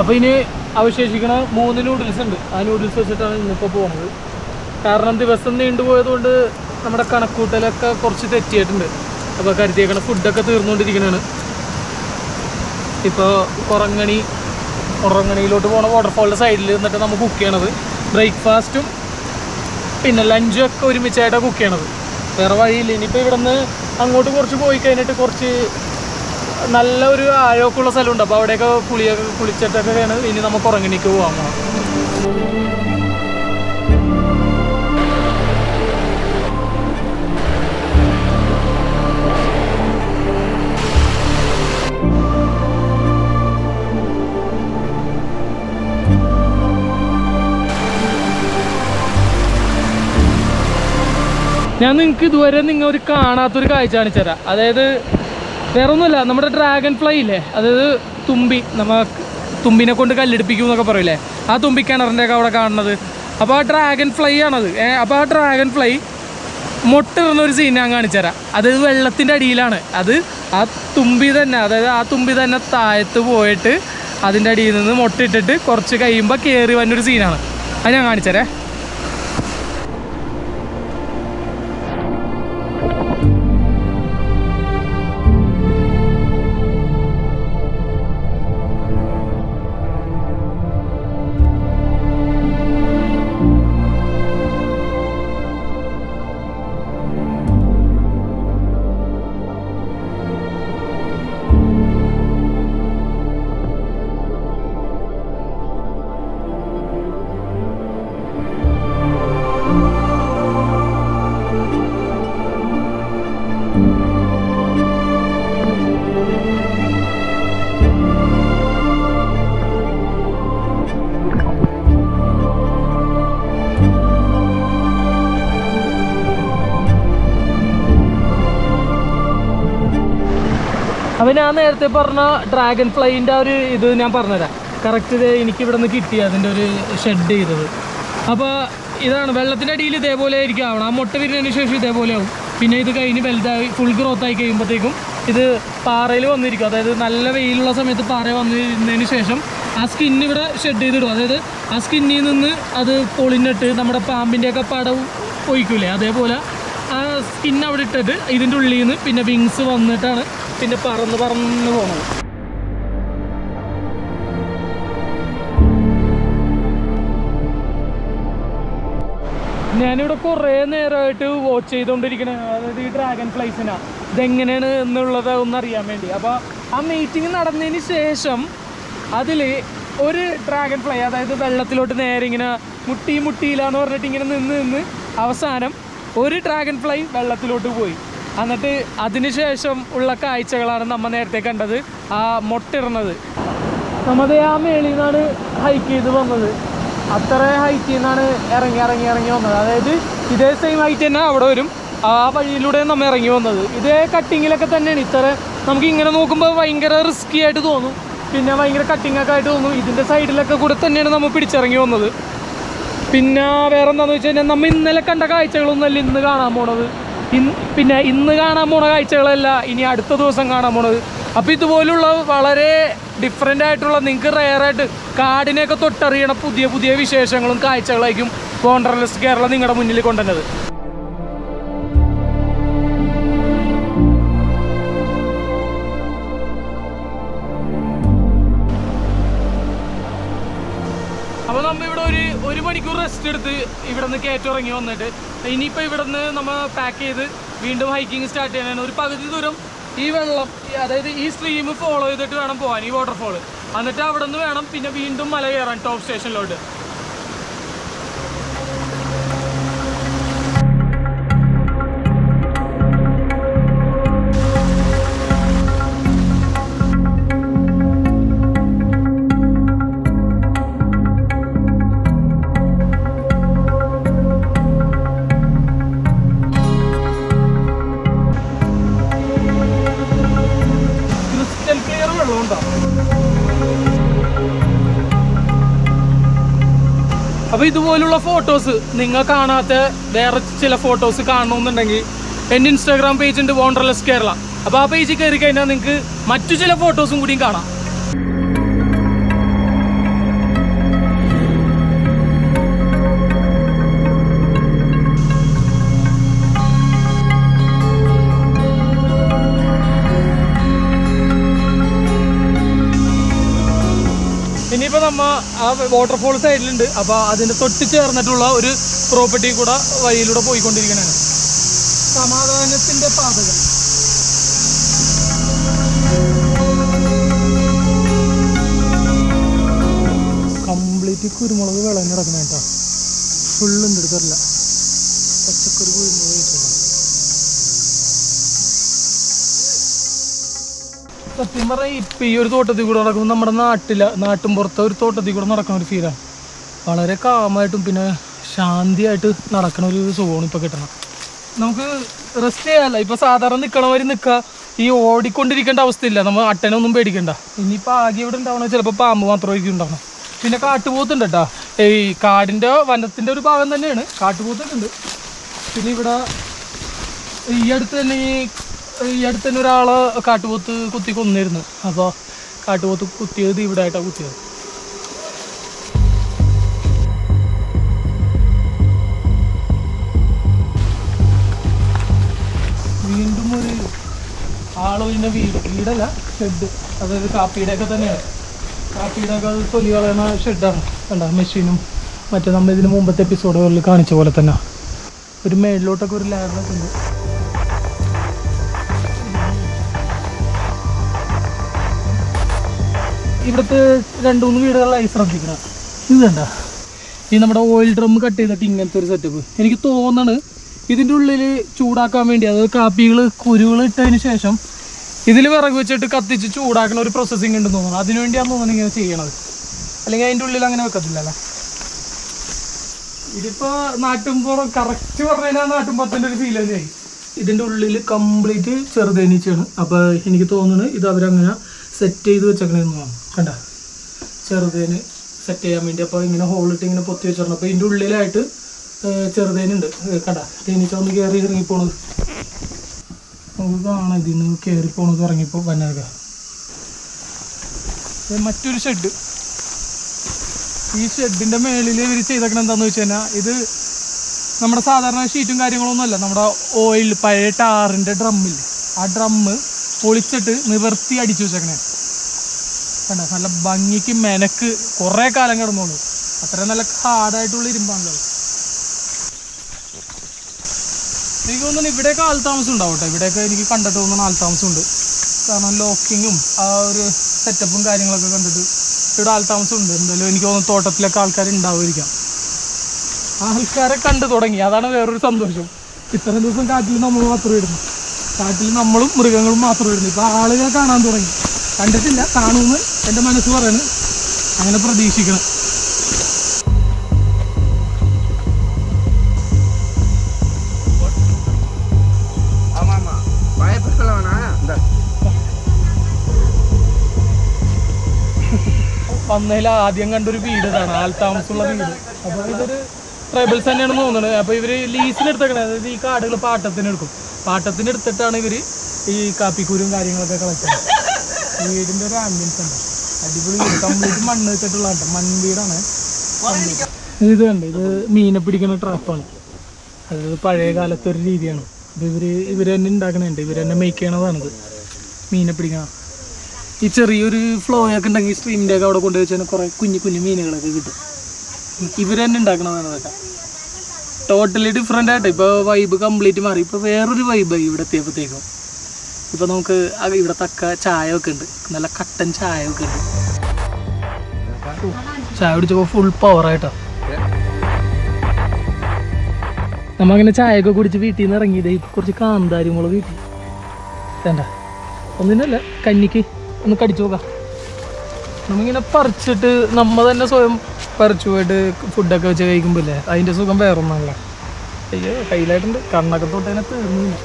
അപ്പോൾ ഇനി അവശേഷിക്കണ മൂന്ന് നൂഡിൽസ് ഉണ്ട് ആ നൂഡിൽസ് വെച്ചിട്ടാണ് ഇന്നിപ്പോൾ പോകുന്നത് കാരണം ദിവസം നീണ്ടുപോയതുകൊണ്ട് നമ്മുടെ കണക്കൂട്ടലൊക്കെ കുറച്ച് തെറ്റിയിട്ടുണ്ട് അപ്പോൾ കരുതിയേക്കണ ഫുഡൊക്കെ തീർന്നുകൊണ്ടിരിക്കണതാണ് ഇപ്പോൾ കുറങ്ങണി ഉറങ്ങണിയിലോട്ട് പോണ വാട്ടർഫാളിൻ്റെ സൈഡിൽ നിന്നിട്ട് നമ്മൾ കുക്ക് ചെയ്യണത് ബ്രേക്ക്ഫാസ്റ്റും പിന്നെ ലഞ്ചും ഒക്കെ ഒരുമിച്ചായിട്ടാണ് കുക്ക് ചെയ്യണത് വേറെ വഴിയില്ല ഇനിയിപ്പോൾ ഇവിടെ നിന്ന് അങ്ങോട്ട് കുറച്ച് പോയി കഴിഞ്ഞിട്ട് കുറച്ച് നല്ല ഒരു ആഴമൊക്കെ ഉള്ള സ്ഥലമുണ്ട് അപ്പോൾ അവിടെയൊക്കെ കുളിയൊക്കെ കുളിച്ചിട്ടൊക്കെയാണ് ഇനി നമുക്ക് ഉറങ്ങണിക്ക് പോകാൻ പോകണം ഞാൻ നിങ്ങൾക്ക് ഇതുവരെ നിങ്ങൾ ഒരു കാണാത്തൊരു കാഴ്ച കാണിച്ചു തരാം അതായത് വേറെ ഒന്നുമില്ല നമ്മുടെ ഡ്രാഗൺ ഫ്ലൈ ഇല്ലേ അതായത് തുമ്പി നമ്മ തുമ്പിനെ കൊണ്ട് കല്ലെടുപ്പിക്കും എന്നൊക്കെ പറയില്ലേ ആ തുമ്പി കിണറിൻ്റെ ഒക്കെ അവിടെ കാണുന്നത് അപ്പോൾ ആ ഡ്രാഗൺ ഫ്ലൈ ആണത് ഏ അപ്പോൾ ആ ഡ്രാഗൺ ഫ്ലൈ മുട്ടിടുന്ന ഒരു സീൻ ഞാൻ കാണിച്ചു തരാം അത് വെള്ളത്തിൻ്റെ അടിയിലാണ് അത് ആ തുമ്പി തന്നെ അതായത് ആ തുമ്പി തന്നെ താഴത്ത് പോയിട്ട് അതിൻ്റെ അടിയിൽ നിന്ന് മുട്ടിട്ടിട്ട് കുറച്ച് കഴിയുമ്പോൾ കയറി വന്നൊരു സീനാണ് അത് ഞാൻ കാണിച്ചു തരാം അപ്പോൾ ഞാൻ നേരത്തെ പറഞ്ഞ ഡ്രാഗൺ ഫ്ലൈൻ്റെ ഒരു ഇത് ഞാൻ പറഞ്ഞുതരാം കറക്റ്റ് ഇത് എനിക്ക് ഇവിടെ നിന്ന് കിട്ടി അതിൻ്റെ ഒരു ഷെഡ് ചെയ്തത് അപ്പോൾ ഇതാണ് വെള്ളത്തിൻ്റെ അടിയിൽ ഇതേപോലെ ആയിരിക്കും ആവണം ആ മുട്ട വിരിഞ്ഞതിന് ശേഷം ഇതേപോലെ ആവും പിന്നെ ഇത് കഴിഞ്ഞ് വലുതായി ഫുൾ ഗ്രോത്ത് ആയി കഴിയുമ്പോഴത്തേക്കും ഇത് പാറയിൽ വന്നിരിക്കും അതായത് നല്ല വെയിലുള്ള സമയത്ത് പാറ വന്നിരുന്നതിന് ശേഷം ആ സ്കിൻ ഇവിടെ ഷെഡ് ചെയ്തിടും അതായത് ആ സ്കിന്നിൽ നിന്ന് അത് പൊളിഞ്ഞിട്ട് നമ്മുടെ പാമ്പിൻ്റെയൊക്കെ പടം ഒഴിക്കൂലേ അതേപോലെ ആ സ്കിൻ അവിടെ ഇട്ടിട്ട് ഇതിൻ്റെ ഉള്ളിൽ നിന്ന് പിന്നെ വിങ്സ് വന്നിട്ടാണ് പിന്നെ പറന്ന് പറന്ന് പോണത് ഞാനിവിടെ കുറേ നേരമായിട്ട് വാച്ച് ചെയ്തുകൊണ്ടിരിക്കണേ അതായത് ഈ ഡ്രാഗൺ ഫ്ലൈസിനാ ഇതെങ്ങനെയാണ് എന്നുള്ളത് ഒന്ന് അറിയാൻ വേണ്ടി അപ്പോൾ ആ മീറ്റിംഗ് നടന്നതിന് ശേഷം അതിൽ ഒരു ഡ്രാഗൺ ഫ്ലൈ അതായത് വെള്ളത്തിലോട്ട് നേരെ ഇങ്ങനെ മുട്ടി മുട്ടിയില്ലാന്ന് പറഞ്ഞിട്ട് ഇങ്ങനെ നിന്ന് നിന്ന് അവസാനം ഒരു ഡ്രാഗൺ ഫ്ലൈ വെള്ളത്തിലോട്ട് പോയി എന്നിട്ട് അതിനുശേഷം ഉള്ള കാഴ്ചകളാണ് നമ്മൾ നേരത്തെ കണ്ടത് ആ മുട്ടിടുന്നത് നമ്മത് ആ മേളിൽ നിന്നാണ് ഹൈക്ക് ചെയ്ത് വന്നത് അത്ര ഹൈറ്റിൽ നിന്നാണ് ഇറങ്ങി ഇറങ്ങി ഇറങ്ങി വന്നത് അതായത് ഇതേ സെയിം ഹൈറ്റ് തന്നെ അവിടെ വരും ആ വഴിയിലൂടെ നമ്മൾ ഇറങ്ങി വന്നത് ഇതേ കട്ടിങ്ങിലൊക്കെ തന്നെയാണ് ഇത്ര നമുക്ക് ഇങ്ങനെ നോക്കുമ്പോൾ ഭയങ്കര റിസ്കി ആയിട്ട് തോന്നും പിന്നെ ഭയങ്കര കട്ടിങ് ഒക്കെ ആയിട്ട് തോന്നും ഇതിൻ്റെ സൈഡിലൊക്കെ കൂടെ തന്നെയാണ് നമ്മൾ പിടിച്ചിറങ്ങി വന്നത് പിന്നെ വേറെ എന്താണെന്ന് വെച്ച് കഴിഞ്ഞാൽ നമ്മൾ ഇന്നലെ കണ്ട കാഴ്ചകളൊന്നുമല്ല ഇന്ന് കാണാൻ പോണത് ഇന്ന് പിന്നെ ഇന്ന് കാണാൻ പോണ കാഴ്ചകളല്ല ഇനി അടുത്ത ദിവസം കാണാൻ പോണത് അപ്പോൾ ഇതുപോലുള്ള വളരെ ഡിഫറെൻ്റ് ആയിട്ടുള്ള നിങ്ങൾക്ക് റെയറായിട്ട് കാടിനെയൊക്കെ തൊട്ടറിയണ പുതിയ പുതിയ വിശേഷങ്ങളും കാഴ്ചകളായിരിക്കും വോണ്ടർലെസ് കേരളം നിങ്ങളുടെ മുന്നിൽ കൊണ്ടുവന്നത് അപ്പോൾ നമ്മൾ ഇവിടെ ഒരു ഒരു മണിക്കൂർ റെസ്റ്റ് എടുത്ത് ഇവിടെ നിന്ന് കയറ്റിറങ്ങി വന്നിട്ട് ഇനിയിപ്പോൾ ഇവിടെ നിന്ന് നമ്മൾ പാക്ക് ചെയ്ത് വീണ്ടും ഹൈക്കിങ് സ്റ്റാർട്ട് ചെയ്യാനാണ് ഒരു പകുതി ദൂരം ഈ വെള്ളം ഈ- അതായത് ഈ സ്ട്രീം ഫോളോ ചെയ്തിട്ട് വേണം പോകാൻ ഈ വാട്ടർഫോൾ എന്നിട്ട് അവിടെ നിന്ന് വേണം പിന്നെ വീണ്ടും മല കയറാൻ ടോപ്പ് സ്റ്റേഷനിലോട്ട് ക്രിസ്റ്റൽ ക്ലിയർ വെള്ളമുണ്ടോ അപ്പോൾ ഇതുപോലുള്ള ഫോട്ടോസ് നിങ്ങൾ കാണാത്ത വേറെ ചില ഫോട്ടോസ് കാണണമെന്നുണ്ടെങ്കിൽ എൻ്റെ ഇൻസ്റ്റാഗ്രാം പേജ് ഉണ്ട് വോണ്ടർലെസ് കേരള അപ്പോൾ ആ പേജിൽ കയറി കഴിഞ്ഞാൽ നിങ്ങൾക്ക് മറ്റു ചില ഫോട്ടോസും കൂടിയും കാണാം നമ്മ ആ വാട്ടർഫോൾ സൈഡിലുണ്ട് അപ്പോൾ അതിൻ്റെ തൊട്ട് ചേർന്നിട്ടുള്ള ഒരു പ്രോപ്പർട്ടി കൂടെ വഴിയിലൂടെ പോയിക്കൊണ്ടിരിക്കണതാണ് സമാധാനത്തിൻ്റെ പാതകൾ കംപ്ലീറ്റ് കുരുമുളക് വിളഞ്ഞ് കിടക്കുന്ന കേട്ടോ ഫുള്ളുണ്ട് എടുത്തറില്ല പച്ചക്കറി കുരുമുളക് കഴിച്ചോളാം സത്യം പറഞ്ഞാൽ ഇപ്പം ഈ ഒരു തോട്ടത്തിൽ കൂടെ നടക്കുമ്പോൾ നമ്മുടെ നാട്ടിലെ നാട്ടും പുറത്തെ ഒരു തോട്ടത്തിൽ കൂടെ നടക്കുന്ന ഒരു ഫീലാണ് വളരെ കാമായിട്ടും പിന്നെ ശാന്തിയായിട്ട് നടക്കുന്ന ഒരു സുഖമാണ് ഇപ്പോൾ കിട്ടണം നമുക്ക് റെസ്റ്റ് ചെയ്യാല്ല ഇപ്പം സാധാരണ നിൽക്കണവർ നിൽക്കുക ഈ ഓടിക്കൊണ്ടിരിക്കേണ്ട അവസ്ഥയില്ല നമ്മൾ അട്ടനൊന്നും പേടിക്കണ്ട ഇനിയിപ്പോൾ ആകെ ഇവിടെ ഉണ്ടാവണ ചിലപ്പോൾ പാമ്പ് മാത്രമായിരിക്കും ഉണ്ടാവണം പിന്നെ കാട്ടുപോത്തുണ്ട് കേട്ടോ ഈ കാടിൻ്റെ വനത്തിൻ്റെ ഒരു ഭാഗം തന്നെയാണ് കാട്ടുപോത്തൊക്കെ ഉണ്ട് പിന്നെ ഇവിടെ ഈ അടുത്ത് തന്നെ ഈ ഈ അടുത്ത് തന്നെ ഒരാളെ കാട്ടുപോത്ത് കുത്തി കൊന്നിരുന്നു അപ്പോൾ കാട്ടുപോത്ത് കുത്തിയത് ഇവിടെ ആയിട്ടാണ് കുത്തിയത് വീണ്ടും ഒരു ആളൊഴിഞ്ഞ വീട് വീടല്ല ഷെഡ് അതായത് കാപ്പിയുടെ ഒക്കെ തന്നെയാണ് കാപ്പിയുടെ ഒക്കെ അത് തൊലി കളയുന്ന ഷെഡാണ് കണ്ട മെഷീനും മറ്റേ നമ്മൾ ഇതിന് മുമ്പത്തെ എപ്പിസോഡുകളിൽ കാണിച്ച പോലെ തന്നെ ഒരു മേളിലോട്ടൊക്കെ ഒരു ലാഡറൊക്കെ ഉണ്ട് ഇവിടുത്തെ രണ്ട് മൂന്ന് വീടുകളിലായി ശ്രദ്ധിക്കണം ഇത് കണ്ട ഈ നമ്മുടെ ഓയിൽ ഡ്രം കട്ട് ചെയ്തിട്ട് ഇങ്ങനത്തെ ഒരു സെറ്റപ്പ് എനിക്ക് തോന്നണ് ഇതിൻ്റെ ഉള്ളിൽ ചൂടാക്കാൻ വേണ്ടി അതായത് കാപ്പികൾ കുരുകൾ ഇട്ടതിന് ശേഷം ഇതിൽ വിറക് വെച്ചിട്ട് കത്തിച്ച് ചൂടാക്കുന്ന ഒരു പ്രോസസ്സിങ് ഉണ്ടെന്ന് തോന്നുന്നു അതിനുവേണ്ടിയാണ് തോന്നുന്നു ഇങ്ങനെ ചെയ്യണത് അല്ലെങ്കിൽ അതിൻ്റെ ഉള്ളിൽ അങ്ങനെ വെക്കത്തില്ലല്ലോ ഇതിപ്പോ നാട്ടുമ്പുറം കറക്റ്റ് പറഞ്ഞു കഴിഞ്ഞാൽ നാട്ടുമ്പുറത്തിന്റെ ഒരു ഫീൽ തന്നെയായി ഇതിന്റെ ഉള്ളിൽ കംപ്ലീറ്റ് ചെറുതേനീച്ചയാണ് അപ്പൊ എനിക്ക് തോന്നുന്നു ഇത് അവരങ്ങനെ സെറ്റ് ചെയ്ത് വെച്ചേക്കണേന്ന് തോന്നുന്നു കണ്ട ചെറുതേന് സെറ്റ് ചെയ്യാൻ വേണ്ടി അപ്പോൾ ഇങ്ങനെ ഹോളിട്ട് ഇങ്ങനെ പൊത്തി വെച്ചിട്ടുണ്ട് അപ്പോൾ ഇതിൻ്റെ ഉള്ളിലായിട്ട് ഏർ ചെറുതേനുണ്ട് ഏർ കണ്ട തേനീച്ച ഒന്ന് കയറി ഇറങ്ങി പോണത് നമുക്ക് കാണാം ഇതിന്ന് കയറി പോണത് ഇറങ്ങിപ്പോ വന്നതൊക്കെ ഇത് മറ്റൊരു ഷെഡ് ഈ ഷെഡിന്റെ മേളിൽ ഇവർ ചെയ്തേക്കണ എന്താന്ന് വെച്ച് കഴിഞ്ഞാൽ ഇത് നമ്മുടെ സാധാരണ ഷീറ്റും കാര്യങ്ങളൊന്നും അല്ല നമ്മുടെ ഓയിൽ പഴയ ടാറിന്റെ ഡ്രമ്മിൽ ആ ഡ്രമ്മ് പൊളിച്ചിട്ട് നിവർത്തി അടിച്ചു വെച്ചേക്കണേ കണ്ട നല്ല ഭംഗിക്ക് മെനക്ക് കുറേ കാലം കിടന്നോളൂ അത്ര നല്ല ഹാർഡായിട്ടുള്ള ഇരുമ്പാണല്ലോ എനിക്ക് തോന്നുന്നു ഇവിടെയൊക്കെ ആൾതാമസം ഉണ്ടാവും കേട്ടോ ഇവിടെയൊക്കെ എനിക്ക് കണ്ടിട്ട് തോന്നുന്ന ആൾതാമസം ഉണ്ട് കാരണം ലോക്കിങ്ങും ആ ഒരു സെറ്റപ്പും കാര്യങ്ങളൊക്കെ കണ്ടിട്ട് ഇവിടെ ആൾതാമസം ഉണ്ട് എന്തായാലും എനിക്ക് തോന്നുന്നു തോട്ടത്തിലൊക്കെ ആൾക്കാർ ഉണ്ടാവുമായിരിക്കാം ആൾക്കാരെ കണ്ടു തുടങ്ങി അതാണ് വേറൊരു സന്തോഷം ഇത്രയും ദിവസം കാട്ടിൽ നമ്മൾ മാത്രം ഇടുന്നു കാട്ടിൽ നമ്മളും മൃഗങ്ങളും മാത്രം ഇടുന്നു ഇപ്പൊ ആളുകൾ കാണാൻ തുടങ്ങി കണ്ടിട്ടില്ല കാണുമെന്ന് എൻ്റെ മനസ്സ് പറയുന്നു അങ്ങനെ പ്രതീക്ഷിക്കണം ஆமா ஆமா பயப்பட வேணாம் இந்த വന്നതിൽ ആദ്യം കണ്ടൊരു വീട് ഇതാണ് ആൾതാമസമുള്ള വീട് അപ്പോൾ ഇതൊരു ട്രൈബൽസ് തന്നെയാണെന്ന് തോന്നുന്നത് അപ്പോൾ ഇവർ ലീസിനെടുത്തേക്കണേ അതായത് ഈ കാടുകൾ പാട്ടത്തിന് എടുക്കും പാട്ടത്തിന് എടുത്തിട്ടാണ് ഇവർ ഈ കാപ്പിക്കൂരും കാര്യങ്ങളൊക്കെ കളക്ട് ചെയ്യുന്നത് വീടിൻ്റെ ഒരു ആംബിയൻസ് ഉണ്ട് അടിപൊളി വീട് കംപ്ലീറ്റ് മണ്ണ് വെച്ചിട്ടുള്ള കേട്ടോ മൺവീടാണ് ഇത് കണ്ട് ഇത് മീനെ പിടിക്കുന്ന ട്രാപ്പാണ് അത് പഴയ കാലത്തെ ഒരു രീതിയാണ് ഇത് ഇവർ ഇവർ തന്നെ ഉണ്ടാക്കണുണ്ട് ഇവർ തന്നെ മേക്ക് ചെയ്യണതാണിത് മീനെ പിടിക്കണം ഈ ചെറിയൊരു ഫ്ലോ ഒക്കെ ഉണ്ടെങ്കിൽ സ്ട്രീമിൻ്റെ ഒക്കെ അവിടെ കൊണ്ടുപോയി വെച്ചാൽ കുറേ കുഞ്ഞു കുഞ്ഞു മീനുകളൊക്കെ കിട്ടും ഇവർ തന്നെ ഉണ്ടാക്കണതാണ് അതൊക്കെ ടോട്ടലി ഡിഫറെൻ്റ് ആയിട്ട് ഇപ്പോൾ വൈബ് കംപ്ലീറ്റ് മാറി ഇപ്പോൾ വേറൊരു വൈബായി ഇവിടെ എത്തിയപ്പോഴത്തേക്കും ഇപ്പോൾ നമുക്ക് ആ ഇവിടെ തക്ക ചായ ഒക്കെ ഉണ്ട് നല്ല കട്ടൻ ചായ ഒക്കെ ഉണ്ട് ഓ, ചായ കുടിച്ചപ്പോൾ ഫുൾ പവറായിട്ടോ നമ്മങ്ങനെ ചായയൊക്കെ കുടിച്ച് വീട്ടിൽ നിന്ന് ഇറങ്ങിയത് കുറച്ച് കാന്താരി മുളക് വീട്ടിൽ വേണ്ട ഒന്നിനല്ല കഞ്ഞിക്ക് ഒന്ന് കടിച്ചു നോക്കാം നമ്മിങ്ങനെ പറിച്ചിട്ട് നമ്മ തന്നെ സ്വയം പറിച്ചു പോയിട്ട് ഫുഡൊക്കെ വെച്ച് കഴിക്കുമ്പോഴല്ലേ അതിൻ്റെ സുഖം വേറൊന്നാണല്ലോ അയ്യോ കയ്യിലായിട്ടുണ്ട് കണ്ണൊക്കെ തൊട്ട് തന്നെ തീർന്നില്ല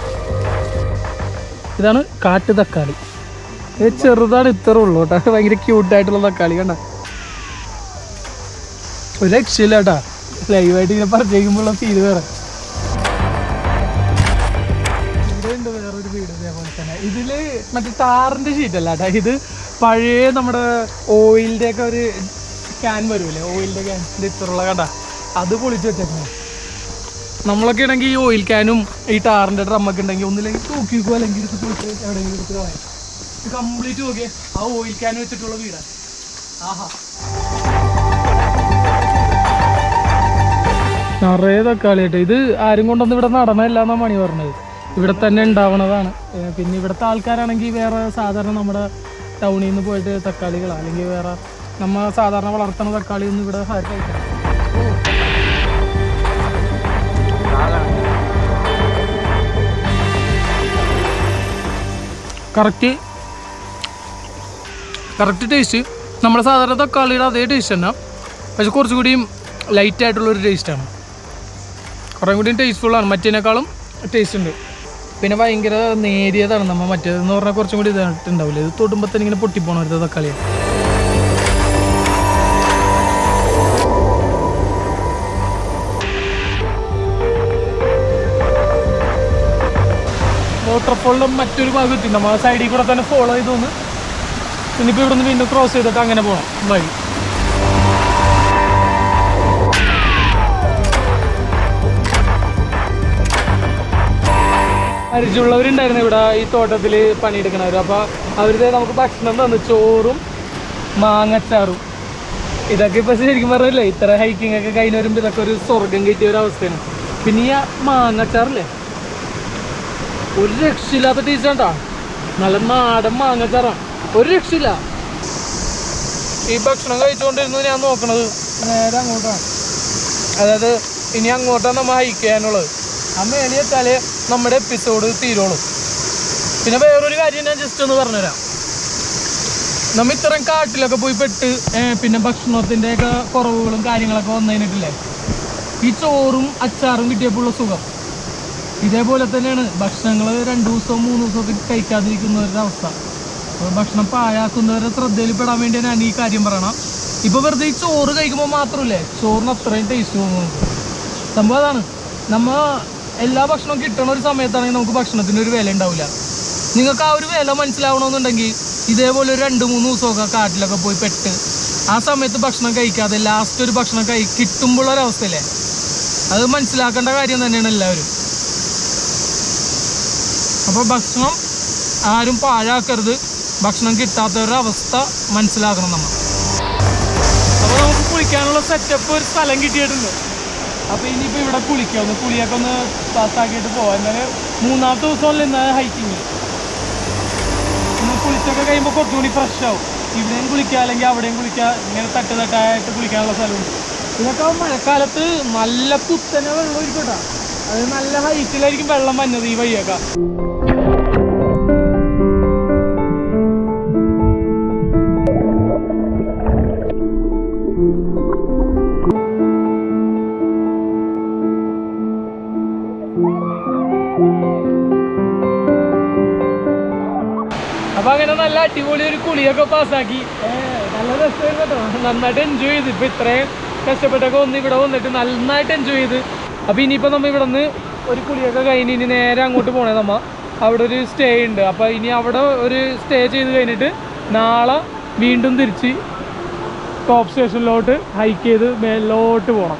ഇതാണ് കാട്ടു തക്കാളി ഇത് ചെറുതാണ് ഇത്ര ഉള്ളൂ കേട്ടോ ഭയങ്കര ക്യൂട്ടായിട്ടുള്ള തക്കാളി കണ്ട ഒരു രക്ഷയില്ല കേട്ടാ ലൈവായിട്ട് ഇങ്ങനെ പറിച്ചേക്കുമ്പോഴുള്ള ഫീല് വേറെ ഇവിടെ ഉണ്ട് വേറൊരു വീട് ഇതേപോലെ തന്നെ ഇതില് മറ്റേ ടാറിന്റെ ഷീറ്റ് അല്ല കേട്ടോ ഇത് പഴയ നമ്മുടെ ഓയിലിന്റെ ഒക്കെ ഒരു ക്യാൻ വരൂലേ ഓയിലിന്റെ ക്യാൻ ഇത്രയുള്ള കണ്ട അത് പൊളിച്ചു വെച്ചേക്കുന്നത് നമ്മളൊക്കെ ആണെങ്കിൽ ഈ ഓയിൽ ക്യാനും ഈ ടാറിന്റെ ഡ്രമ്മൊക്കെ ഉണ്ടെങ്കിൽ ഒന്നില്ലെങ്കിൽ തൂക്കി വെക്കുക അല്ലെങ്കിൽ എടുത്ത് പൊളിച്ച് എവിടെയെങ്കിലും എടുത്ത് കളയാം കംപ്ലീറ്റ് നോക്കിയേ ആ ഓയിൽ ക്യാൻ വെച്ചിട്ടുള്ള വീടാണ് ആഹാ നിറയെ തക്കാളി കേട്ടോ ഇത് ആരും കൊണ്ടൊന്നും ഇവിടെ നടനല്ല എന്നാ മണി പറഞ്ഞത് ഇവിടെ തന്നെ ഉണ്ടാവണതാണ് ഏ, പിന്നെ ഇവിടുത്തെ ആൾക്കാരാണെങ്കിൽ വേറെ സാധാരണ നമ്മുടെ ടൗണിൽ നിന്ന് പോയിട്ട് തക്കാളികളോ അല്ലെങ്കിൽ വേറെ നമ്മ സാധാരണ വളർത്തുന്ന തക്കാളി ഒന്നും ഇവിടെ ആരും കഴിക്കില്ല. കറക്റ്റ് കറക്റ്റ് ടേസ്റ്റ് നമ്മുടെ സാധാരണ തക്കാളിയുടെ അതേ ടേസ്റ്റ് തന്നെ പക്ഷെ കുറച്ചുകൂടിയും ലൈറ്റ് ആയിട്ടുള്ളൊരു ടേസ്റ്റാണ് കുറേ കൂടിയും ടേസ്റ്റ്ഫുള്ളാണ് മറ്റേനേക്കാളും ടേസ്റ്റ് ഉണ്ട് പിന്നെ ഭയങ്കര നേരിയതാണ് നമ്മൾ മറ്റേതെന്ന് പറഞ്ഞാൽ കുറച്ചും കൂടി ഇതായിട്ടുണ്ടാവില്ല ഇത് തൊടുമ്പോൾ തന്നെ ഇങ്ങനെ പൊട്ടിപ്പോണം ഒരു തക്കാളി വാട്ടർഫോളിൻ്റെ മറ്റൊരു ഭാഗത്ത് നമ്മൾ ആ സൈഡിൽ കൂടെ തന്നെ ഫോളോ ചെയ്ത് വന്ന് ഇനിയിപ്പോൾ ഇവിടെ നിന്ന് വീണ്ടും ക്രോസ് ചെയ്തിട്ട് അങ്ങനെ പോകണം വഴി പരിചയമുള്ളവരുണ്ടായിരുന്നു ഇവിടെ ഈ തോട്ടത്തിൽ പണിയെടുക്കണവർ അപ്പോൾ അവരുടെ നമുക്ക് ഭക്ഷണം തന്നു ചോറും മാങ്ങച്ചാറും ഇതൊക്കെ ഇപ്പൊ ശരിക്കും പറഞ്ഞില്ലേ ഇത്ര ഹൈക്കിംഗ് ഒക്കെ കഴിഞ്ഞ് വരുമ്പോൾ ഇതൊക്കെ ഒരു സ്വർഗം കിട്ടിയ ഒരു അവസ്ഥയാണ് പിന്നെ ഈ മാങ്ങച്ചാറില്ലേ ഒരു രക്ഷയില്ലാത്ത ടേസ്റ്റ് കേട്ടോ നല്ല നാടൻ മാങ്ങച്ചാറാണ് ഒരു രക്ഷയില്ല ഈ ഭക്ഷണം കഴിച്ചുകൊണ്ടിരുന്നു ഞാൻ നോക്കണത് നേരെ അങ്ങോട്ടാണ് അതായത് ഇനി അങ്ങോട്ടാണ് നമ്മൾ ഹൈക്ക് ചെയ്യാനുള്ളത് ആ മേളിൽ എത്താലേ നമ്മുടെ എപ്പിസോഡ് തീരുള്ളൂ പിന്നെ വേറൊരു കാര്യം ഞാൻ ജസ്റ്റ് ഒന്ന് പറഞ്ഞുതരാം നമ്മ ഇത്രയും കാട്ടിലൊക്കെ പോയി പെട്ട് ഏ, പിന്നെ ഭക്ഷണത്തിൻ്റെ ഒക്കെ കുറവുകളും കാര്യങ്ങളൊക്കെ വന്നതിനിട്ടില്ലേ ഈ ചോറും അച്ചാറും കിട്ടിയപ്പോഴുള്ള സുഖം ഇതേപോലെ തന്നെയാണ് ഭക്ഷണങ്ങൾ രണ്ട് ദിവസവും മൂന്ന് ദിവസവും ഒക്കെ കഴിക്കാതിരിക്കുന്നവരുടെ അവസ്ഥ അപ്പോൾ ഭക്ഷണം പാഴാക്കുന്നവരുടെ ശ്രദ്ധയിൽ പെടാൻ വേണ്ടിയാണ് ഞാൻ ഈ കാര്യം പറയണം ഇപ്പോൾ വെറുതെ ഈ ചോറ് കഴിക്കുമ്പോൾ മാത്രമല്ലേ ചോറിന് അത്രയും ടേസ്റ്റ് തോന്നുന്നു സംഭവം അതാണ് നമ്മ എല്ലാ ഭക്ഷണവും കിട്ടണ ഒരു സമയത്താണെങ്കിൽ നമുക്ക് ഭക്ഷണത്തിന് ഒരു വില ഉണ്ടാവില്ല നിങ്ങൾക്ക് ആ ഒരു വില മനസ്സിലാവണമെന്നുണ്ടെങ്കിൽ ഇതേപോലെ ഒരു രണ്ട് മൂന്ന് ദിവസമൊക്കെ കാട്ടിലൊക്കെ പോയി പെട്ട് ആ സമയത്ത് ഭക്ഷണം കഴിക്കാതെ ലാസ്റ്റ് ഒരു ഭക്ഷണം കഴി കിട്ടുമ്പോഴൊരവസ്ഥയില്ലേ അത് മനസ്സിലാക്കേണ്ട കാര്യം തന്നെയാണ് എല്ലാവരും അപ്പോൾ ഭക്ഷണം ആരും പാഴാക്കരുത് ഭക്ഷണം കിട്ടാത്തവരുടെ അവസ്ഥ മനസ്സിലാക്കണം നമ്മൾ അപ്പോൾ നമുക്ക് കുളിക്കാനുള്ള സെറ്റപ്പ് ഒരു സ്ഥലം കിട്ടിയിട്ടുണ്ട് അപ്പോൾ ഇനിയിപ്പോൾ ഇവിടെ കുളിക്കാം ഒന്ന് കുളിയൊക്കെ ഒന്ന് പാസ്സാക്കിയിട്ട് പോവാം എന്നാലും മൂന്നാമത്തെ ദിവസമല്ല ഇന്ന് ഹൈക്കിങ് ഒന്ന് കുളിച്ചൊക്കെ കഴിയുമ്പോൾ കുറച്ചുകൂടി ഫ്രഷ് ആവും ഇവിടെയും കുളിക്കുക അല്ലെങ്കിൽ അവിടെയും കുളിക്കുക ഇങ്ങനെ തട്ട് തട്ടായിട്ട് കുളിക്കാനുള്ള സ്ഥലമുണ്ട് ഇതൊക്കെ മഴക്കാലത്ത് നല്ല കുത്തനെ വെള്ളം ഇരിക്കട്ടോ അത് നല്ല ഹൈറ്റിലായിരിക്കും വെള്ളം വന്നത് ഈ വഴിയൊക്കെ അപ്പൊ അങ്ങനെ നല്ല അടിപൊളി ഒരു കുളിയൊക്കെ പാസ്സാക്കി നല്ല രസമായിരുന്നു കേട്ടോ നന്നായിട്ട് എൻജോയ് ചെയ്ത് ഇപ്പൊ ഇത്രയും കഷ്ടപ്പെട്ടൊക്കെ ഒന്ന് ഇവിടെ വന്നിട്ട് നന്നായിട്ട് എൻജോയ് ചെയ്ത് അപ്പൊ ഇനിയിപ്പോ നമ്മ ഇവിടെ നിന്ന് ഒരു കുളിയൊക്കെ കഴിഞ്ഞ് ഇനി നേരെ അങ്ങോട്ട് പോണേ നമ്മ അവിടെ ഒരു സ്റ്റേ ഉണ്ട് അപ്പൊ ഇനി അവിടെ ഒരു സ്റ്റേ ചെയ്ത് കഴിഞ്ഞിട്ട് നാളെ വീണ്ടും തിരിച്ച് ടോപ്പ് സ്റ്റേഷനിലോട്ട് ഹൈക്ക് ചെയ്ത് മേലോട്ട് പോകണം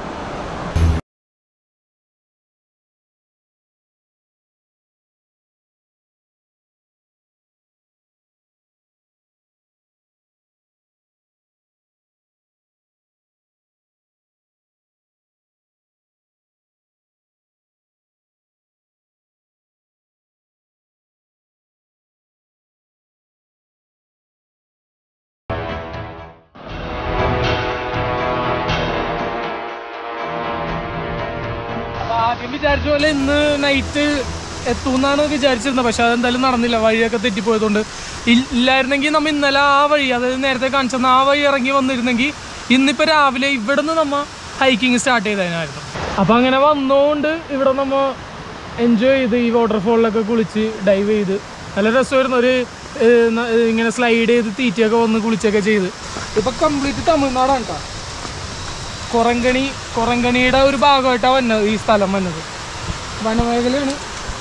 അപ്പൊ ആദ്യം വിചാരിച്ച പോലെ ഇന്ന് നൈറ്റ് എത്തുമെന്നാണ് വിചാരിച്ചിരുന്നത് പക്ഷെ അതെന്തായാലും നടന്നില്ല വഴിയൊക്കെ തെറ്റിപ്പോയതുകൊണ്ട് ഇൽ- ഇല്ലായിരുന്നെങ്കിൽ നമ്മ ഇന്നലെ ആ വഴി അതായത് നേരത്തെ കാണിച്ചെന്ന ആ വഴി ഇറങ്ങി വന്നിരുന്നെങ്കിൽ ഇന്നിപ്പോൾ രാവിലെ ഇവിടെ നിന്ന് നമ്മ ഹൈക്കിങ് സ്റ്റാർട്ട് ചെയ്തതിനായിരുന്നു അപ്പം അങ്ങനെ വന്നുകൊണ്ട് ഇവിടെ നമ്മ എൻജോയ് ചെയ്ത് ഈ വാട്ടർഫോളിലൊക്കെ കുളിച്ച് ഡൈവ് ചെയ്ത് നല്ല രസമായിരുന്നു ഒരു ഏഹ്, ന- ഏഹ്, ഇങ്ങനെ സ്ലൈഡ് ചെയ്ത് തീറ്റയൊക്കെ വന്ന് കുളിച്ചൊക്കെ ചെയ്ത് ഇപ്പം കംപ്ലീറ്റ് തമിഴ്നാടാണ് കേട്ടോ കൊറങ്കണി കൊറങ്കണിയുടെ ഒരു ഭാഗമായിട്ടാണ് വന്നത് ഈ സ്ഥലം വന്നത് വനമേഖലയാണ്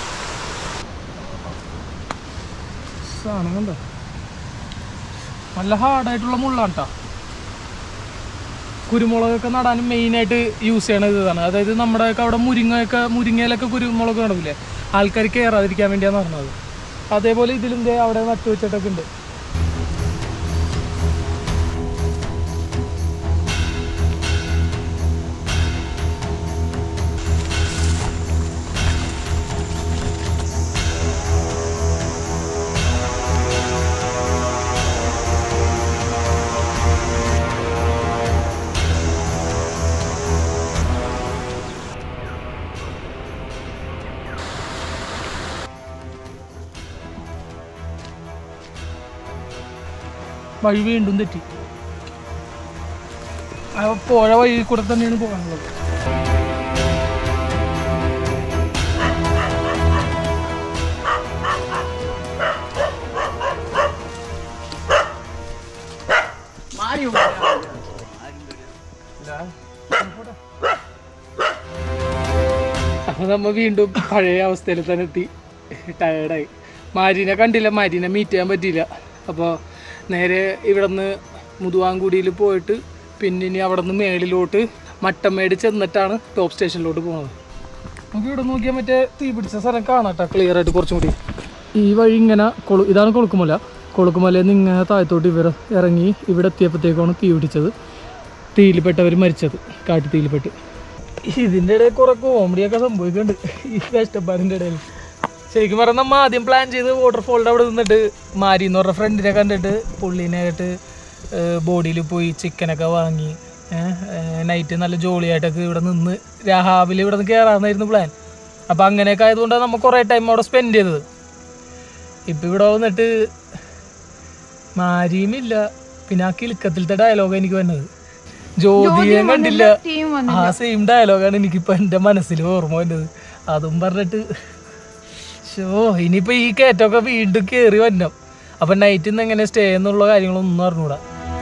സാധനം കണ്ടോ നല്ല ഹാർഡായിട്ടുള്ള മുള്ളാണ് കേട്ടോ കുരുമുളകൊക്കെ നടാനും മെയിനായിട്ട് യൂസ് ചെയ്യണത് ഇതാണ് അതായത് നമ്മുടെയൊക്കെ അവിടെ മുരിങ്ങയൊക്കെ മുരിങ്ങയിലൊക്കെ കുരുമുളക് നടില്ലേ ആൾക്കാർ കയറാതിരിക്കാൻ വേണ്ടിയാണ് പറഞ്ഞത് അതേപോലെ ഇതിലും ദേ അവിടെ നട്ടു വെച്ചിട്ടൊക്കെ ഉണ്ട് വഴി വീണ്ടും തെറ്റി ആ പോഴ വഴി കൂടെ തന്നെയാണ് പോകാനുള്ളത് അപ്പൊ നമ്മ വീണ്ടും പഴയ അവസ്ഥയിൽ തന്നെ എത്തി ടയേർഡായി മാരിനെ കണ്ടില്ല മാരിനെ മീറ്റ് ചെയ്യാൻ പറ്റിയില്ല അപ്പോൾ നേരെ ഇവിടെ നിന്ന് മുതുവാങ്കുടിയിൽ പോയിട്ട് പിന്നെ ഇനി അവിടെ നിന്ന് മേളിലോട്ട് മട്ടമേട് ചെന്നിട്ടാണ് ടോപ്പ് സ്റ്റേഷനിലോട്ട് പോകുന്നത് നമുക്ക് ഇവിടെ നോക്കിയാൽ മറ്റേ തീ പിടിച്ച സ്ഥലം കാണാട്ടോ ക്ലിയർ ആയിട്ട് കുറച്ചും കൂടി ഈ വഴി ഇങ്ങനെ കൊളു ഇതാണ് കൊളുക്കുമല കൊളുക്കുമലയിൽ നിന്ന് ഇങ്ങനെ താഴത്തോട്ട് ഇവർ ഇറങ്ങി ഇവിടെ എത്തിയപ്പോഴത്തേക്കാണ് തീ പിടിച്ചത് തീയിൽപ്പെട്ടവർ മരിച്ചത് കാട്ടുതീയിൽപ്പെട്ട് ഇതിൻ്റെ ഇടയിൽ കുറെ കോമഡിയൊക്കെ സംഭവിക്കുന്നുണ്ട് ഈ കഷ്ടപ്പാടിൻ്റെ ഇടയിൽ ശരിക്കും പറഞ്ഞാൽ നമ്മൾ ആദ്യം പ്ലാൻ ചെയ്ത് വാട്ടർഫോളിൻ്റെ അവിടെ നിന്നിട്ട് മാരി എന്ന് പറഞ്ഞ ഫ്രണ്ടിനെ കണ്ടിട്ട് പുള്ളീനെ ആയിട്ട് ബോഡിയിൽ പോയി ചിക്കനൊക്കെ വാങ്ങി നൈറ്റ് നല്ല ജോളിയായിട്ടൊക്കെ ഇവിടെ നിന്ന് രാവിലെ ഇവിടെ നിന്ന് കയറാമെന്നായിരുന്നു പ്ലാൻ അപ്പോൾ അങ്ങനെയൊക്കെ ആയതുകൊണ്ടാണ് നമ്മൾ കുറേ ടൈം അവിടെ സ്പെൻഡ് ചെയ്തത് ഇപ്പം ഇവിടെ വന്നിട്ട് മാരിയുമില്ല പിന്നെ ആ കിലുക്കത്തിലത്തെ ഡയലോഗ് എനിക്ക് വന്നത് ജ്യോതിയെ കണ്ടില്ല ടീം ആ സെയിം ഡയലോഗാണ് എനിക്കിപ്പോ എൻ്റെ മനസ്സിൽ ഓർമ്മ വന്നത് അതും പറഞ്ഞിട്ട് ഷോ ഇനിയിപ്പോ ഈ കയറ്റമൊക്കെ വീണ്ടും കയറി വരണം അപ്പൊ നൈറ്റിൽ നിന്ന് എങ്ങനെ സ്റ്റേ എന്നുള്ള കാര്യങ്ങളൊന്നും അറിഞ്ഞൂടാ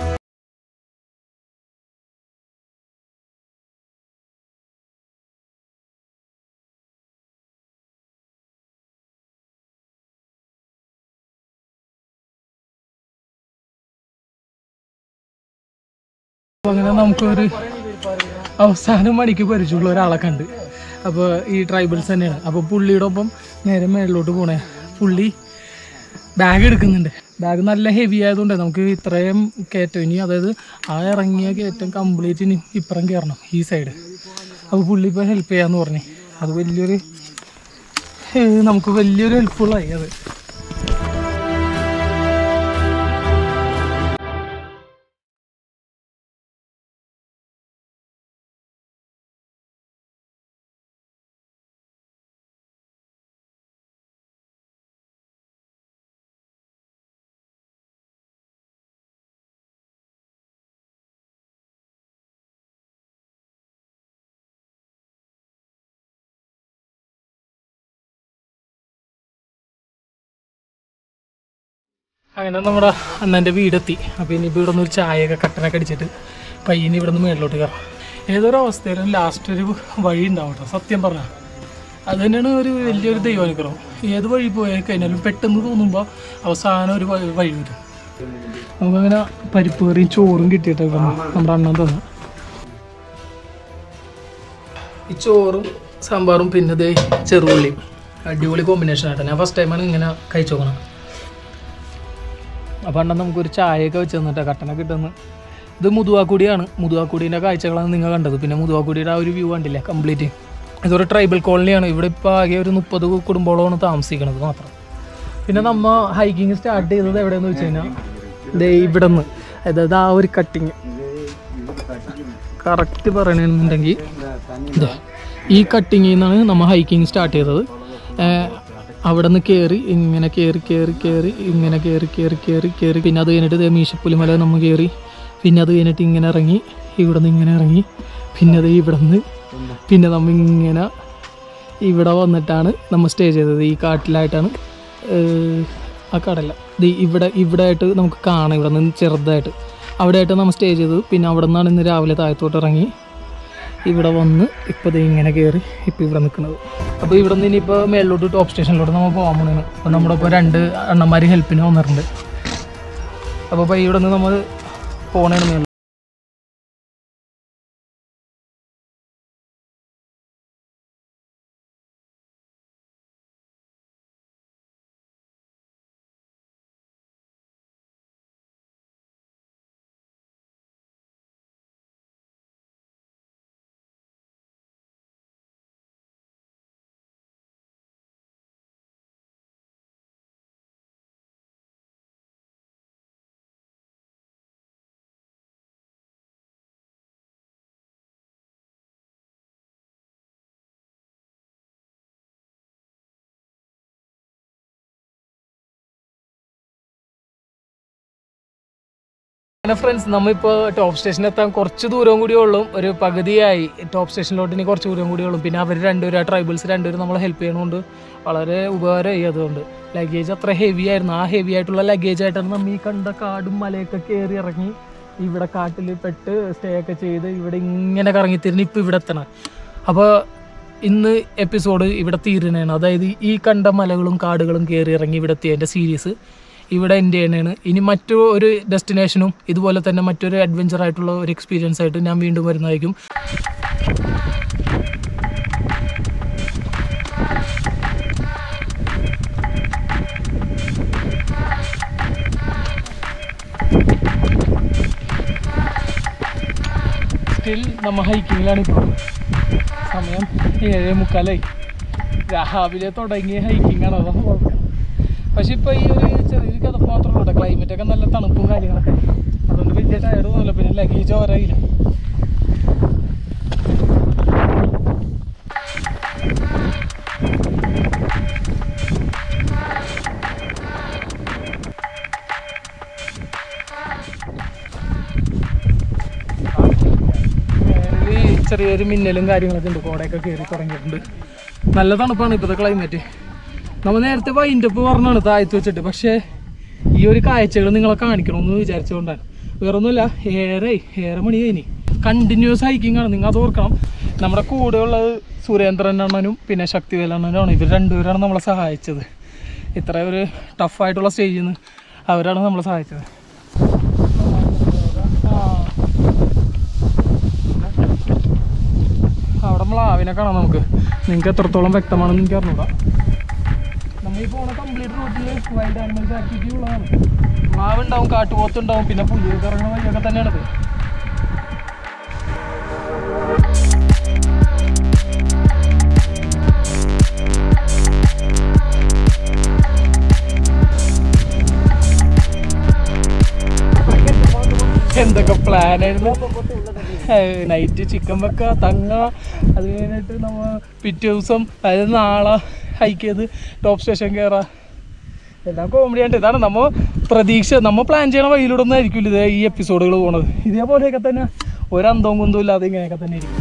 അപ്പൊ അങ്ങനെ നമുക്കൊരു അവസാനം മണിക്ക് പരിചയമുള്ള ഒരാളെ കണ്ട് അപ്പോൾ ഈ ട്രൈബൽസ് തന്നെയാണ് അപ്പോൾ പുള്ളിയുടെ ഒപ്പം നേരെ മേളിലോട്ട് പോണേ പുള്ളി ബാഗ് എടുക്കുന്നുണ്ട് ബാഗ് നല്ല ഹെവി ആയതുകൊണ്ട് നമുക്ക് ഇത്രയും കയറ്റം ഇനി അതായത് ആ ഇറങ്ങിയ കയറ്റം കംപ്ലീറ്റ് ഇനി ഇപ്പുറം കയറണം ഈ സൈഡ് അപ്പോൾ പുള്ളി ഇപ്പോൾ ഹെൽപ്പ് ചെയ്യാന്ന് പറഞ്ഞു അത് വലിയൊരു ഏഹ് നമുക്ക് വലിയൊരു ഹെൽപ്ഫുള്ളായി അത് അങ്ങനെ നമ്മുടെ അണ്ണൻ്റെ വീടെത്തി അപ്പോൾ ഇനിയിപ്പോൾ ഇവിടെ നിന്ന് ഒരു ചായയൊക്കെ കട്ടനൊക്കെ അടിച്ചിട്ട് പയ്യന് ഇവിടെ നിന്ന് മേളിലോട്ട് കയറാം ഏതൊരു അവസ്ഥയിലും ലാസ്റ്റ് ഒരു വഴി ഉണ്ടാവും കേട്ടോ സത്യം പറഞ്ഞാൽ അത് തന്നെയാണ് ഒരു വലിയൊരു ദൈവാനുഗ്രഹം ഏത് വഴി പോയി കഴിഞ്ഞാലും പെട്ടെന്ന് തോന്നുമ്പോൾ അവസാനം ഒരു വഴി വഴി വരും നമുക്കങ്ങനെ പരിപ്പ് കറിയും ചോറും കിട്ടിയിട്ട് നമ്മുടെ അണ്ണൻ തന്നു ഈ ചോറും സാമ്പാറും പിന്നെ ദേ ചെറുപുള്ളിയും അടിപൊളി കോമ്പിനേഷൻ ആയിട്ട് ഞാൻ ഫസ്റ്റ് ടൈമാണ് ഇങ്ങനെ കഴിച്ചു നോക്കണം അപ്പം അണ്ണൻ നമുക്കൊരു ചായയൊക്കെ വെച്ച് തന്നിട്ട് കട്ടനൊക്കെ ഇട്ടുന്ന് ഇത് മുതുവാക്കുടിയാണ് മുതുവാക്കുടീൻ്റെ കാഴ്ചകളാണ് നിങ്ങൾ കണ്ടത് പിന്നെ മുതുവാക്കുടിയുടെ ആ ഒരു വ്യൂ കണ്ടില്ലേ കംപ്ലീറ്റ് ഇതൊരു ട്രൈബൽ കോളനിയാണ് ഇവിടെ ഇപ്പോൾ ആകെ ഒരു മുപ്പത് കുടുംബങ്ങളാണ് താമസിക്കുന്നത് മാത്രം പിന്നെ നമ്മ ഹൈക്കിങ് സ്റ്റാർട്ട് ചെയ്തത് എവിടെയെന്ന് വെച്ച് കഴിഞ്ഞാൽ ദേ ഇവിടെ നിന്ന് അതായത് ആ ഒരു കട്ടിങ് കറക്റ്റ് പറയണമെന്നുണ്ടെങ്കിൽ ഇതാ ഈ കട്ടിങ്ങിൽ നിന്നാണ് നമ്മൾ ഹൈക്കിങ് സ്റ്റാർട്ട് ചെയ്തത് ഏർ അവിടെ നിന്ന് കയറി ഇങ്ങനെ കയറി കയറി കയറി ഇങ്ങനെ കയറി കയറി കയറി കയറി പിന്നെ അത് കഴിഞ്ഞിട്ട് ദേ മീശപ്പുലിമല നമ്മൾ കയറി പിന്നെ അത് കഴിഞ്ഞിട്ട് ഇങ്ങനെ ഇറങ്ങി ഇവിടെ നിന്ന് ഇങ്ങനെ ഇറങ്ങി പിന്നെ അത് ഇവിടെ നിന്ന് പിന്നെ നമ്മൾ ഇങ്ങനെ ഇവിടെ വന്നിട്ടാണ് നമ്മൾ സ്റ്റേ ചെയ്തത് ഈ കാട്ടിലായിട്ടാണ് ഏർ, ആ കടല ഇത് ഇവിടെ ഇവിടെ ആയിട്ട് നമുക്ക് കാണാം ഇവിടെ നിന്ന് ചെറുതായിട്ട് അവിടെ ആയിട്ട് നമ്മൾ സ്റ്റേ ചെയ്തത് പിന്നെ അവിടെ നിന്നാണ് ഇന്ന് രാവിലെ താഴത്തോട്ട് ഇറങ്ങി ഇവിടെ വന്ന് ഇപ്പോൾ ദേ ഇങ്ങനെ കയറി ഇപ്പോൾ ഇവിടെ നിൽക്കുന്നത് അപ്പോൾ ഇവിടെ നിന്ന് ഇനിയിപ്പോൾ മേളിലോട്ട് ടോപ്പ് സ്റ്റേഷനിലോട്ട് നമ്മൾ പോകാൻ പോകണേണ് അപ്പോൾ നമ്മുടെ ഇപ്പോൾ രണ്ട് അണ്ണന്മാർ ഹെൽപ്പിന് വന്നിട്ടുണ്ട് അപ്പോൾ ഇപ്പോൾ ഇവിടെ നിന്ന് നമ്മൾ പോകണേണ് മേളിൽ അങ്ങനെ ഫ്രണ്ട്സ് നമ്മളിപ്പോൾ ടോപ്പ് സ്റ്റേഷനിൽ എത്താൻ കുറച്ച് ദൂരം കൂടിയേ ഉള്ളൂ ഒരു പകുതിയായി ടോപ്പ് സ്റ്റേഷനിലോട്ട് ഇനി കുറച്ച് ദൂരം കൂടിയേ ഉള്ളൂ പിന്നെ അവർ രണ്ടുപേരും ആ ട്രൈബൽസ് രണ്ടുപേരും നമ്മളെ ഹെൽപ്പ് ചെയ്യണോണ്ട് വളരെ ഉപകാരമായി അതുകൊണ്ട് ലഗേജ് അത്ര ഹെവി ആയിരുന്നു ആ ഹെവി ആയിട്ടുള്ള ലഗേജ് ആയിട്ടാണ് നമ്മൾ ഈ കണ്ട കാടും മലയൊക്കെ കയറി ഇറങ്ങി ഇവിടെ കാട്ടിൽ പെട്ട് സ്റ്റേ ഒക്കെ ചെയ്ത് ഇവിടെ ഇങ്ങനെ കറങ്ങി തിരിഞ്ഞ് ഇപ്പോൾ ഇവിടെ എത്തണം അപ്പോൾ ഇന്ന് എപ്പിസോഡ് ഇവിടെ തീരുന്നതാണ് അതായത് ഈ കണ്ട മലകളും കാടുകളും കയറി ഇറങ്ങി ഇവിടെ എത്തിയതിൻ്റെ സീരീസ് ഇവിടെ എൻ്റെ ചെയ്യണതാണ് ഇനി മറ്റു ഒരു ഡെസ്റ്റിനേഷനും ഇതുപോലെ തന്നെ മറ്റൊരു അഡ്വഞ്ചർ ആയിട്ടുള്ള ഒരു എക്സ്പീരിയൻസ് ആയിട്ട് ഞാൻ വീണ്ടും വരുന്നതായിരിക്കും സ്റ്റിൽ നമ്മ ഹൈക്കിങ്ങിലാണ് ഇപ്പോൾ സമയം ഏഴേ മുക്കാലായി രാവിലെ തുടങ്ങിയ ഹൈക്കിംഗ് ആണ് അതാണ് കുഴപ്പം പക്ഷെ ഇപ്പോൾ ഈ ഒരു ചെറിയൊരു കഥ മാത്രമേ ഉള്ളൂ ക്ലൈമറ്റ് ഒക്കെ നല്ല തണുപ്പും കാര്യങ്ങളൊക്കെ അതുകൊണ്ട് വലിയ ടയർഡൊന്നുമില്ല പിന്നെ ലഗേജ് ഓരായില്ല മേലില് ചെറിയൊരു മിന്നലും കാര്യങ്ങളൊക്കെ ഉണ്ട് കോടയൊക്കെ കയറി തുടങ്ങിയിട്ടുണ്ട് നല്ല തണുപ്പാണ് ഇപ്പോഴത്തെ ക്ലൈമറ്റ് നമ്മൾ നേരത്തെ വൈൻഡപ്പ് പറഞ്ഞാണ് താഴ്ത്തി വെച്ചിട്ട് പക്ഷേ ഈ ഒരു കാഴ്ചകൾ നിങ്ങളെ കാണിക്കണമെന്ന് വിചാരിച്ചുകൊണ്ടാണ് വേറൊന്നുമില്ല ഏറെ ഏറെ മണി കഴിഞ്ഞ് കണ്ടിന്യൂസ് ഹൈക്കിംഗ് ആണ് നിങ്ങൾ അത് ഓർക്കണം നമ്മുടെ കൂടെയുള്ളത് സുരേന്ദ്രൻ അണ്ണനും പിന്നെ ശക്തിവേൽ അണ്ണനുമാണ് ഇവർ രണ്ടുപേരാണ് നമ്മളെ സഹായിച്ചത് ഇത്ര ഒരു ടഫായിട്ടുള്ള സ്റ്റേജിൽ നിന്ന് അവരാണ് നമ്മളെ സഹായിച്ചത് ആ അവിടെ മ്ലാവിനെ കാണാം നമുക്ക് നിങ്ങൾക്ക് എത്രത്തോളം വ്യക്തമാണെന്ന് എനിക്ക് അറിഞ്ഞൂടാ നമ്മൾ ഈ പോണ കംപ്ലീറ്റ് റൂട്ടിൽ വൈൽഡ് ആനിമൽസ് ആക്ടിവിറ്റി ഉള്ളതാണ് മ്ലാവ് ഉണ്ടാവും കാട്ടുപോത്ത് ഉണ്ടാവും പിന്നെ പുലിയൊക്കെ ഇറങ്ങുന്ന വഴിയൊക്കെ തന്നെയാണത് എന്തൊക്കെ പ്ലാനായിരുന്നു നൈറ്റ് ചിക്കൻ വെക്കുക തങ്ങ അത് കഴിഞ്ഞിട്ട് നമ്മൾ പിറ്റേ ദിവസം അതായത് നാളെ ഹൈക്ക് ചെയ്ത് ടോപ്പ് സ്റ്റേഷൻ കയറാം എല്ലാം കോമഡി ആയിട്ട് ഇതാണ് നമ്മൾ പ്രതീക്ഷ നമ്മൾ പ്ലാൻ ചെയ്യണ വഴിയിലൂടെ ഒന്നും ആയിരിക്കില്ല ഇത് ഈ എപ്പിസോഡുകൾ പോണത് ഇതേപോലെയൊക്കെ തന്നെ ഒരു അന്തവും കുന്തവും ഇല്ലാതെ ഇങ്ങനെയൊക്കെ തന്നെ ഇരിക്കും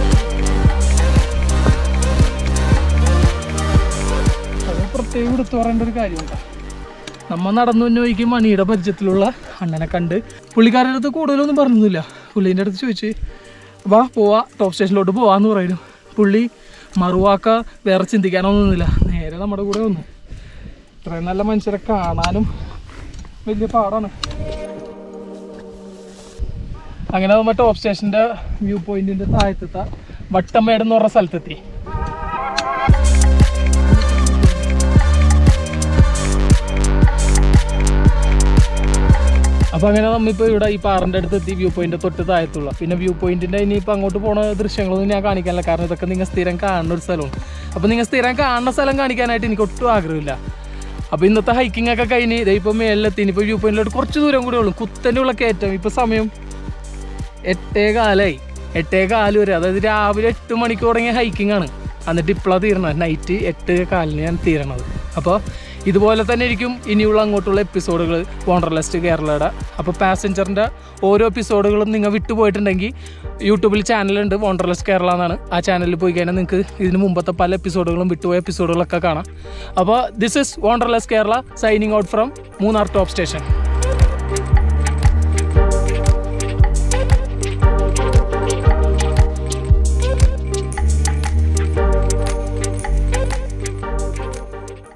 അത് പ്രത്യേകം എടുത്തു പറയേണ്ട ഒരു കാര്യമുണ്ട് നമ്മ നടന്നു വന്നോയ്ക്ക് മണിയുടെ പരിചയത്തിലുള്ള അണ്ണനെ കണ്ട് പുള്ളിക്കാരുടെ അടുത്ത് കൂടുതലൊന്നും പറഞ്ഞൊന്നുമില്ല പുള്ളീൻ്റെ അടുത്ത് ചോദിച്ച് വാ പോവാ ടോപ്പ് സ്റ്റേഷനിലോട്ട് പോവാന്ന് പറയുന്നു പുള്ളി മറുവാക്ക വേറെ ചിന്തിക്കാനൊന്നുമില്ല നേരെ നമ്മുടെ കൂടെ വന്നു ഇത്രയും നല്ല മനുഷ്യരെ കാണാനും വലിയ പാടാണ് അങ്ങനെ നമ്മൾ ടോപ്പ് സ്റ്റേഷൻ്റെ വ്യൂ പോയിന്റിൻ്റെ താഴത്തത്തെ വട്ടമേട് എന്ന് പറഞ്ഞ സ്ഥലത്തെത്തി അപ്പോൾ അങ്ങനെ നമ്മളിപ്പോൾ ഇവിടെ ഈ പാറിൻ്റെ അടുത്ത് എത്തി വ്യൂ പോയിന്റ് തൊട്ട് താഴത്തുള്ള പിന്നെ വ്യൂ പോയിന്റിൻ്റെ ഇനിയിപ്പോൾ അങ്ങോട്ട് പോണ ദൃശ്യങ്ങളൊന്നും ഞാൻ കാണിക്കാനില്ല കാരണം ഇതൊക്കെ നിങ്ങൾ സ്ഥിരം കാണുന്ന ഒരു സ്ഥലമാണ് അപ്പോൾ നിങ്ങൾ സ്ഥിരം കാണുന്ന സ്ഥലം കാണിക്കാനായിട്ട് എനിക്ക് ഒട്ടും ആഗ്രഹമില്ല അപ്പോൾ ഇന്നത്തെ ഹൈക്കിംഗ് ഒക്കെ കഴിഞ്ഞ് ഇതേ ഇപ്പോൾ മേലിലെത്തി ഇനിയിപ്പോൾ വ്യൂ പോയിന്റിലോട്ട് കുറച്ച് ദൂരം കൂടെ ഉള്ളൂ കുത്തനെയുള്ള കയറ്റം ഇപ്പോൾ സമയം എട്ടേ കാലായി എട്ടേ കാല് വരെ അതായത് രാവിലെ എട്ട് മണിക്ക് തുടങ്ങിയ ഹൈക്കിംഗ് ആണ് എന്നിട്ട് ഇപ്പോഴാണ് തീരണത് നൈറ്റ് എട്ട് കാലിന് ഞാൻ തീരണത് അപ്പോൾ ഇതുപോലെ തന്നെ ഇരിക്കും ഇനിയുള്ള അങ്ങോട്ടുള്ള എപ്പിസോഡുകൾ വോണ്ടർലെസ്റ്റ് കേരളയുടെ അപ്പോൾ പാസഞ്ചറിൻ്റെ ഓരോ എപ്പിസോഡുകളും നിങ്ങൾ വിട്ടുപോയിട്ടുണ്ടെങ്കിൽ യൂട്യൂബിൽ ചാനലുണ്ട് വോണ്ടർലെസ്റ്റ് കേരള എന്നാണ് ആ ചാനലിൽ പോയി കഴിഞ്ഞാൽ നിങ്ങൾക്ക് ഇതിന് മുമ്പത്തെ പല എപ്പിസോഡുകളും വിട്ടുപോയ എപ്പിസോഡുകളൊക്കെ കാണാം അപ്പോൾ this is wonderless Kerala signing out from Munnar top station